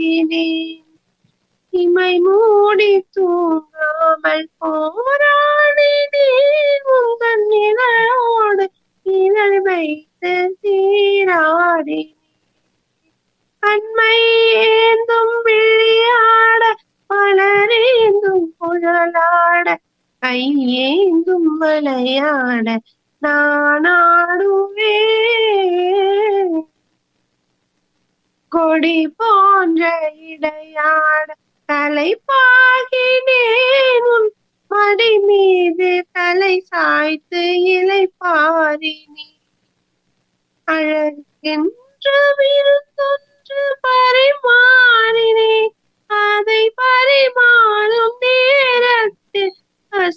ஏங்கினேன் இமை மூடி தூங்காமல் போராடினேன் உங்கள் நிழலோடு நிழல் வைத்து சீராடினேன் அண்மை ஏந்தும் விளையாட பலரேந்தும் புழலாட கையேந்தும் விளையாட நான் ஆடுவேன் கொடி போன்ற இடையாட தலைப்பாகினேன் உன் மடி மீது தலை சாய்த்து இலை பாரினே அழகென்ற விருந்தொன்று பரிமாறினேன் அதை பரிமாறும்